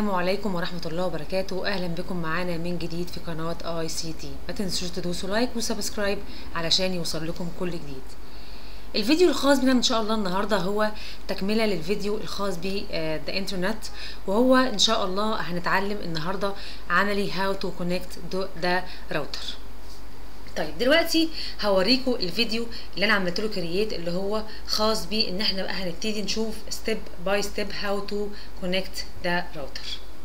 السلام عليكم ورحمة الله وبركاته أهلا بكم معانا من جديد في قناة اي سي تي ما تنسوش تدوسوا لايك وسبسكرايب علشان يوصل لكم كل جديد الفيديو الخاص بنا ان شاء الله النهارده هو تكمله للفيديو الخاص ب ذا انترنت وهو ان شاء الله هنتعلم النهارده عملي هاو تو كونكت ذا راوتر طيب دلوقتي هوريكم الفيديو اللي انا عملت له كرييت اللي هو خاص بيه ان احنا بقى هنبتدي نشوف ستيب باي ستيب هاو تو كونكت ذا راوتر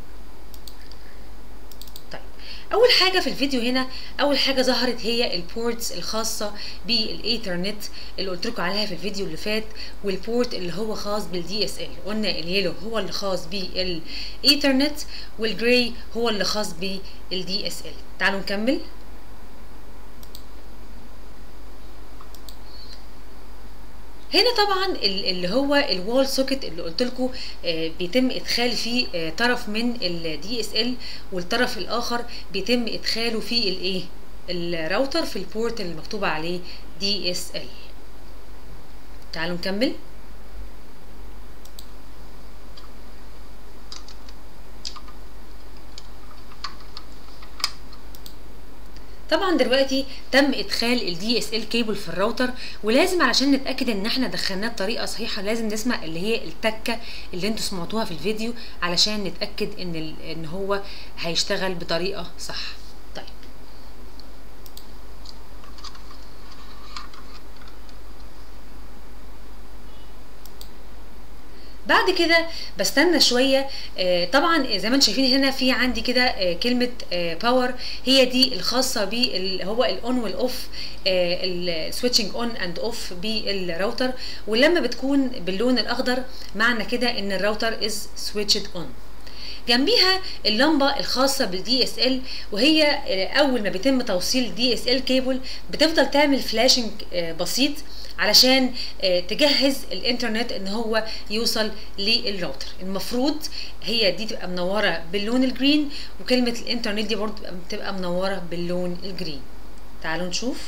طيب اول حاجه في الفيديو هنا اول حاجه ظهرت هي البورتس الخاصه بالايثرنت اللي قلت لكم عليها في الفيديو اللي فات والبورت اللي هو خاص بالدي اس ال قلنا اليلو هو اللي خاص بالايثرنت والجراي هو اللي خاص بالدي اس ال تعالوا نكمل هنا طبعا اللي هو الوال سوكت اللي قلت لكم بيتم ادخال فيه طرف من الدي اس ال والطرف الاخر بيتم ادخاله في الايه الراوتر في البورت اللي مكتوبه عليه دي اس ال تعالوا نكمل طبعا دلوقتي تم ادخال الدي اس ال كيبل في الراوتر ولازم علشان نتاكد ان احنا دخلناه بطريقه صحيحه لازم نسمع اللي هي التكه اللي انتوا سمعتوها في الفيديو علشان نتاكد ان ان هو هيشتغل بطريقه صح طيب بعد كده بستنى شويه آه طبعا زي ما انتم شايفين هنا في عندي كده آه كلمه باور آه هي دي الخاصه بال هو الاون والاوف السويتشنج اون اند اوف بالراوتر ولما بتكون باللون الاخضر معنى كده ان الراوتر از سويتشد اون جنبيها اللمبه الخاصه بالدي اس ال وهي اول ما بيتم توصيل دي اس ال كيبل بتفضل تعمل فلاشنج بسيط علشان تجهز الانترنت ان هو يوصل للراوتر المفروض هي دي تبقى منوره باللون الجرين وكلمه الانترنت دي برضه بتبقى منوره باللون الجرين تعالوا نشوف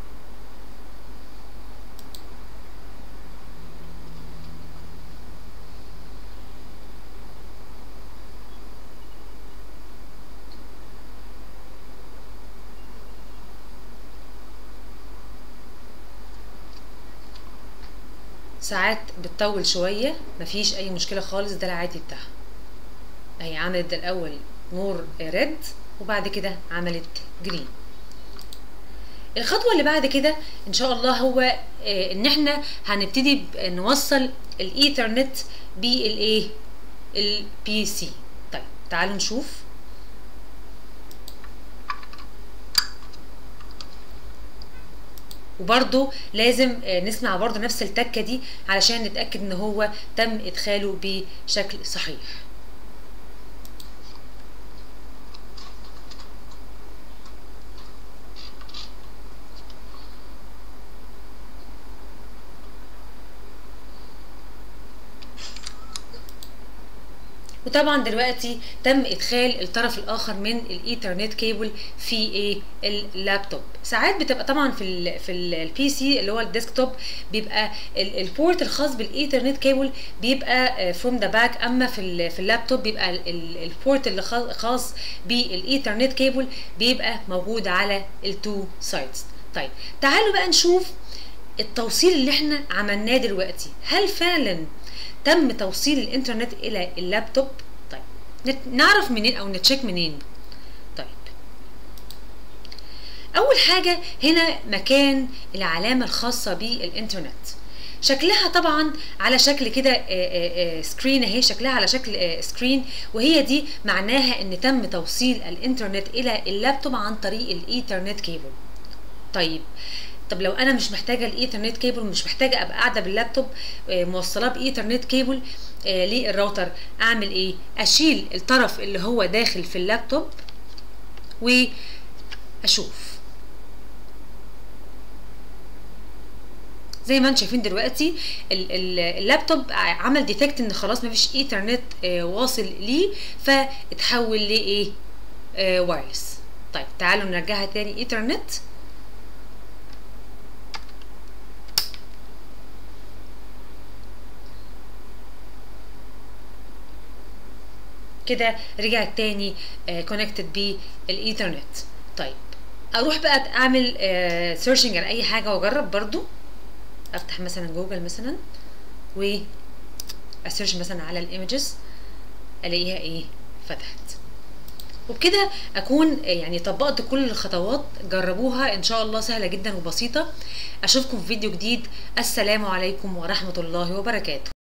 ساعات بتطول شوية مفيش أي مشكلة خالص ده العادي بتاعها أهي عملت الأول نور ريد وبعد كده عملت جرين الخطوة اللي بعد كده إن شاء الله هو آه إن إحنا هنبتدي نوصل الإيثرنت بالإيه؟ البي سي طيب تعالوا نشوف وبرده لازم نسمع برده نفس التكه دي علشان نتاكد ان هو تم ادخاله بشكل صحيح وطبعا دلوقتي تم ادخال الطرف الاخر من الايثرنت كيبل في ايه اللابتوب ساعات بتبقى طبعا في ال في البي سي اللي هو الديسكتوب بيبقى البورت الخاص بالايثرنت كيبل بيبقى فروم ذا باك اما في في اللابتوب بيبقى البورت اللي خاص بالايثرنت كيبل بيبقى موجود على التو سايدز طيب تعالوا بقى نشوف التوصيل اللي احنا عملناه دلوقتي هل فعلا تم توصيل الانترنت الى اللابتوب طيب نعرف منين او نتشيك منين طيب اول حاجه هنا مكان العلامه الخاصه بالانترنت شكلها طبعا على شكل كده سكرين اهي شكلها على شكل سكرين وهي دي معناها ان تم توصيل الانترنت الى اللابتوب عن طريق الايثرنت كيبل طيب طب لو انا مش محتاجه الايثرنت كيبل ومش محتاجه ابقى قاعده باللابتوب موصلاه بايثرنت كيبل للراوتر اعمل ايه اشيل الطرف اللي هو داخل في اللابتوب واشوف زي ما انتم شايفين دلوقتي اللابتوب عمل ديتكت ان خلاص مفيش ايثرنت واصل ليه فاتحول لايه وايرلس طيب تعالوا نرجعها تاني ايثرنت كده رجعت تاني كونكتد بالايثرنت طيب اروح بقى اعمل سيرشنج على اي حاجه واجرب برضو افتح مثلا جوجل مثلا و اسيرش مثلا على الايمجز الاقيها ايه فتحت وبكده اكون يعني طبقت كل الخطوات جربوها ان شاء الله سهله جدا وبسيطه اشوفكم في فيديو جديد السلام عليكم ورحمه الله وبركاته